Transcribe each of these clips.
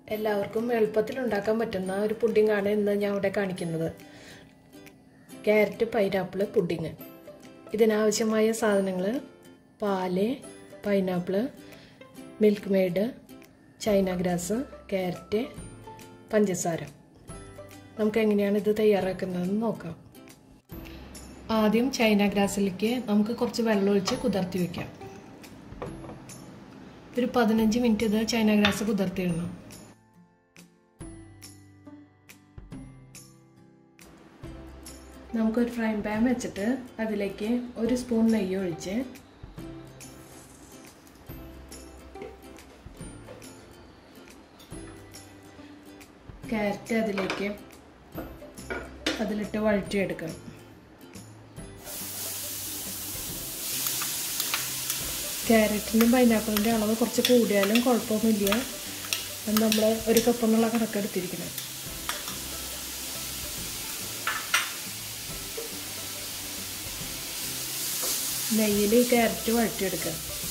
എല്ലാവർക്കും എളുപ്പത്തിൽ ഉണ്ടാക്കാൻ പറ്റുന്ന ഒരു പുഡിങ്ങാണ് ഇന്ന് ഞാൻ ഇവിടെ കാണിക്കുന്നത് ക്യാരറ്റ് പൈനാപ്പിൾ പുഡിങ് ഇതിനാവശ്യമായ സാധനങ്ങൾ പാല് pineapple Milkmaid china grass carrot പഞ്ചസാര നമുക്ക് എങ്ങനെയാണ് ഇത് തയ്യാറാക്കുന്നതെന്ന് നോക്കാം ആദ്യം ചൈന ഗ്രാസിലേക്ക് നമുക്ക് കുറച്ച് വെള്ളം ഒഴിച്ച് കുതിർത്തി വെക്കാം ഒരു പതിനഞ്ച് മിനിറ്റ് ഇത് ചൈന ഗ്രാസ് കുതിർത്തിയിടണം നമുക്കൊരു ഫ്രൈ പാൻ വെച്ചിട്ട് അതിലേക്ക് ഒരു സ്പൂൺ നെയ്യ് ഒഴിച്ച് ക്യാരറ്റ് അതിലേക്ക് അതിലിട്ട് വഴറ്റിയെടുക്കണം ക്യാരറ്റിൻ്റെയും പൈനാപ്പിളിൻ്റെ അളവ് കുറച്ച് കൂടിയാലും കുഴപ്പമൊന്നുമില്ല അത് നമ്മൾ ഒരു കപ്പ് എന്നുള്ള കണക്കെടുത്തിരിക്കണം നെയ്യിൽ ഈ ക്യാരറ്റ് വഴറ്റിയെടുക്കുക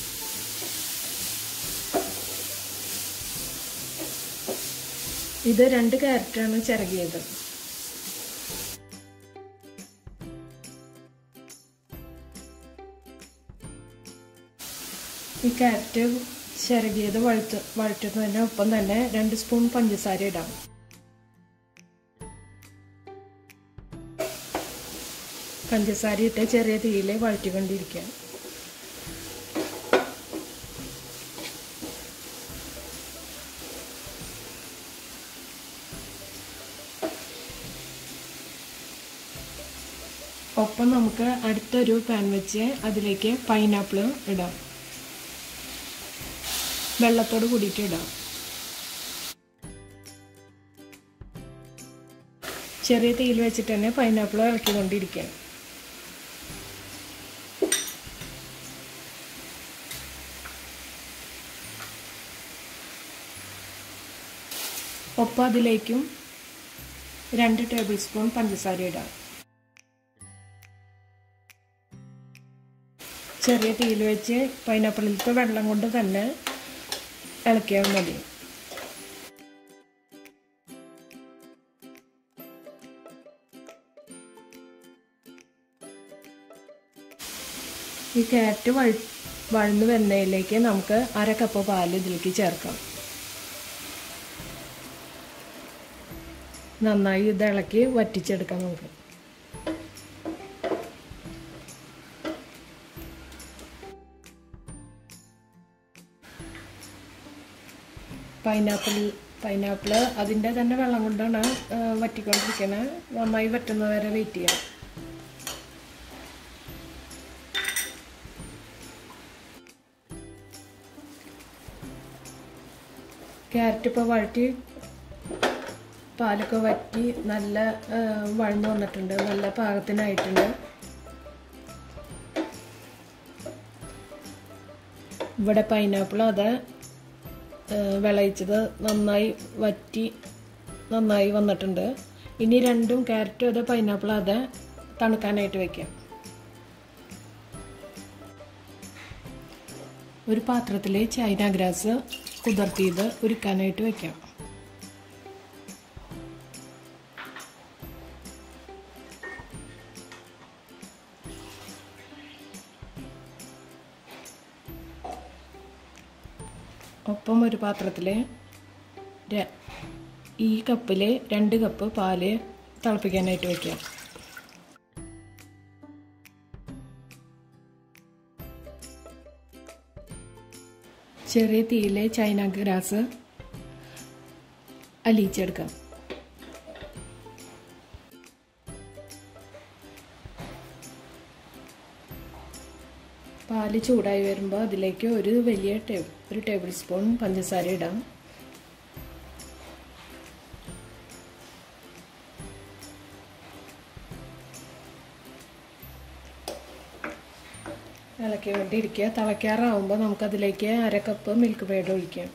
ഇത് രണ്ട് ക്യാരറ്റാണ് ചിരകിയത് ഈ ക്യാരറ്റ് ചിരകിയത് വഴുത്ത് വഴറ്റുന്നതിന് ഒപ്പം തന്നെ രണ്ട് സ്പൂൺ പഞ്ചസാര ഇടാം പഞ്ചസാര ഇട്ട് ചെറിയ തീയിൽ വഴറ്റിക്കൊണ്ടിരിക്കുക ഒപ്പം നമുക്ക് അടുത്തൊരു പാൻ വെച്ച് അതിലേക്ക് പൈനാപ്പിൾ ഇടാം വെള്ളത്തോട് കൂടിയിട്ട് ഇടാം ചെറിയ തീയിൽ വെച്ചിട്ട് തന്നെ പൈനാപ്പിൾ ഇളക്കിക്കൊണ്ടിരിക്കുക ഒപ്പം അതിലേക്കും രണ്ട് ടേബിൾ സ്പൂൺ പഞ്ചസാര ഇടാം ചെറിയ തീയിൽ വെച്ച് പൈനാപ്പിളിലത്തെ വെള്ളം കൊണ്ട് തന്നെ ഇളക്കിയാൽ മതി ഈ ക്യാരറ്റ് വഴ വഴന്ന് വരുന്നതിലേക്ക് നമുക്ക് അര കപ്പ് പാല് ഇതിലേക്ക് ചേർക്കാം നന്നായി ഇത് ഇളക്കി വറ്റിച്ചെടുക്കാം നമുക്ക് പൈനാപ്പിൾ പൈനാപ്പിൾ അതിൻ്റെ തന്നെ വെള്ളം കൊണ്ടാണ് വറ്റിക്കൊണ്ടിരിക്കുന്നത് നന്നായി വറ്റുന്നത് വരെ വെയിറ്റ് ചെയ്യാം ക്യാരറ്റ് ഇപ്പോൾ വഴറ്റി പാലൊക്കെ വറ്റി നല്ല വഴന്നു വന്നിട്ടുണ്ട് നല്ല പാകത്തിനായിട്ടുണ്ട് ഇവിടെ പൈനാപ്പിൾ അത് വിളയിച്ചത് നന്നായി വറ്റി നന്നായി വന്നിട്ടുണ്ട് ഇനി രണ്ടും ക്യാരറ്റും അത് പൈനാപ്പിൾ അത് തണുക്കാനായിട്ട് വെക്കാം ഒരു പാത്രത്തിൽ ചൈന ഗ്രാസ് കുതിർത്തിയത് ഉരുക്കാനായിട്ട് വെക്കാം ഒപ്പം ഒരു പാത്രത്തിൽ ഈ കപ്പിൽ രണ്ട് കപ്പ് പാല് തിളപ്പിക്കാനായിട്ട് വയ്ക്കാം ചെറിയ തീയിൽ ചൈന ഗ്രാസ് അലിയിച്ചെടുക്കാം പാല് ചൂടായി വരുമ്പോൾ അതിലേക്ക് ഒരു വലിയ ടേബിൾ ഒരു ടേബിൾ സ്പൂൺ പഞ്ചസാര ഇടാം ഇളക്കി വേണ്ടി ഇരിക്കുക തിളയ്ക്കാറാവുമ്പോൾ നമുക്കതിലേക്ക് അര കപ്പ് മിൽക്ക് മെയ്ഡ് ഒഴിക്കാം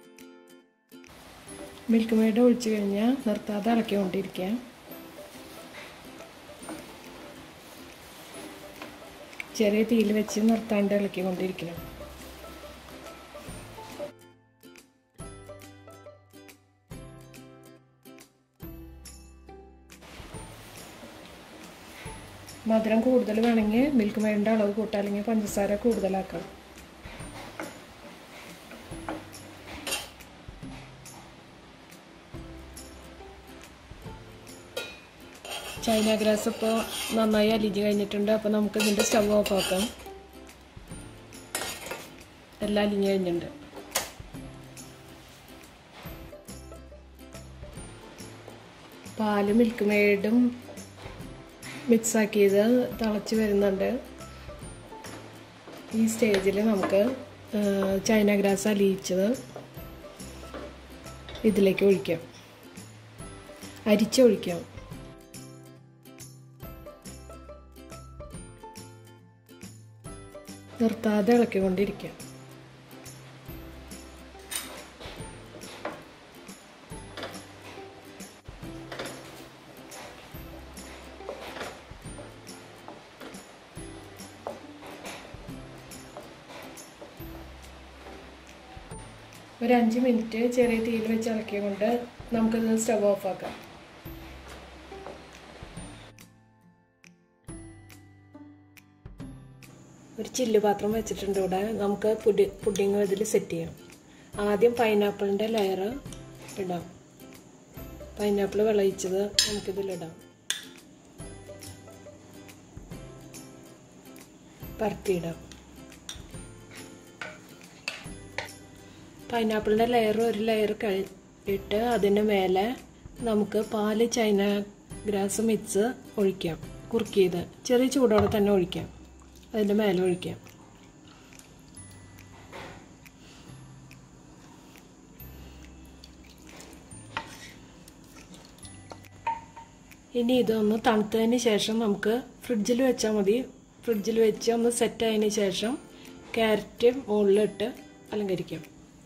മിൽക്ക് മെയ്ഡ് ഒഴിച്ച് കഴിഞ്ഞാൽ നിർത്താതെ ഇളക്കിക്കൊണ്ടിരിക്കുക ചെറിയ തീയിൽ വെച്ച് നിർത്താണ്ട് ഇളക്കിക്കൊണ്ടിരിക്കണം മധുരം കൂടുതൽ വേണമെങ്കിൽ മിൽക്ക് മേടിൻ്റെ അളവ് കൂട്ടാം അല്ലെങ്കിൽ പഞ്ചസാര കൂടുതലാക്കാം ചൈന ഗ്രാസ് ഇപ്പോൾ നന്നായി അലിഞ്ഞ് കഴിഞ്ഞിട്ടുണ്ട് അപ്പോൾ നമുക്ക് ഇതിൻ്റെ സ്റ്റവ് ഓഫ് ആക്കാം എല്ലാം അലിഞ്ഞ് കഴിഞ്ഞിട്ടുണ്ട് പാല് മിൽക്ക് മെയ്ഡും മിക്സാക്കിയത് തിളച്ച് വരുന്നുണ്ട് ഈ സ്റ്റേജിൽ നമുക്ക് ചൈന ഗ്രാസ് അലിയിച്ചത് ഇതിലേക്ക് ഒഴിക്കാം അരിച്ചൊഴിക്കാം നിർത്താതെ ഇളക്കിക്കൊണ്ടിരിക്കാം ഒരു അഞ്ച് മിനിറ്റ് ചെറിയ തീയിൽ വെച്ച് ഇളക്കിക്കൊണ്ട് നമുക്കിത് സ്റ്റവ് ഓഫ് ആക്കാം ഒരു ചില്ല് പാത്രം വെച്ചിട്ടുണ്ട് ഇവിടെ നമുക്ക് പുഡി പുഡിങ് ഇതിൽ സെറ്റ് ചെയ്യാം ആദ്യം പൈനാപ്പിളിൻ്റെ ലെയർ ഇടാം പൈനാപ്പിൾ വിളയിച്ചത് നമുക്കിതിലിടാം പരത്തിയിടാം പൈനാപ്പിളിൻ്റെ ലെയർ ഒരു ലെയർ ഇട്ട് അതിന് മേലെ നമുക്ക് പാല് ചൈന ഗ്രാസ് മിക്സ് ഒഴിക്കാം കുറുക്കിയത് ചെറിയ ചൂടോടെ തന്നെ ഒഴിക്കാം അതിൻ്റെ മേലെ ഒഴിക്കാം ഇനി ഇതൊന്ന് തണുത്തതിന് ശേഷം നമുക്ക് ഫ്രിഡ്ജിൽ വെച്ചാൽ മതി ഫ്രിഡ്ജിൽ വെച്ച് ഒന്ന് സെറ്റ് ആയതിന് ശേഷം ക്യാരറ്റ് മുകളിലിട്ട് അലങ്കരിക്കാം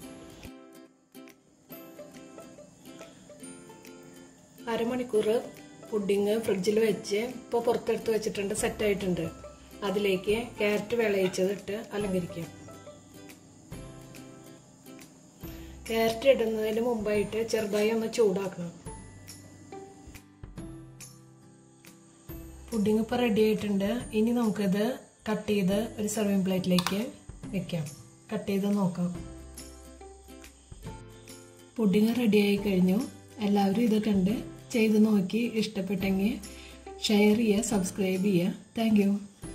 അരമണിക്കൂർ പുഡിങ് ഫ്രിഡ്ജിൽ വെച്ച് ഇപ്പോൾ പുറത്തെടുത്ത് വെച്ചിട്ടുണ്ട് സെറ്റായിട്ടുണ്ട് അതിലേക്ക് ക്യാരറ്റ് വിളയിച്ചതിട്ട് അലങ്കരിക്കാം ക്യാരറ്റ് ഇടുന്നതിന് മുമ്പായിട്ട് ചെറുതായി ഒന്ന് ചൂടാക്കണം പുഡിംഗ് ഇപ്പോൾ റെഡി ആയിട്ടുണ്ട് ഇനി നമുക്കിത് കട്ട് ചെയ്ത് ഒരു സെർവിങ് പ്ലേറ്റിലേക്ക് വെക്കാം കട്ട് ചെയ്ത് നോക്കാം പുഡിംഗ് റെഡി ആയി കഴിഞ്ഞു എല്ലാവരും ഇത് കണ്ട് ചെയ്ത് നോക്കി ഇഷ്ടപ്പെട്ടെങ്കിൽ ഷെയർ ചെയ്യുക സബ്സ്ക്രൈബ് ചെയ്യുക താങ്ക്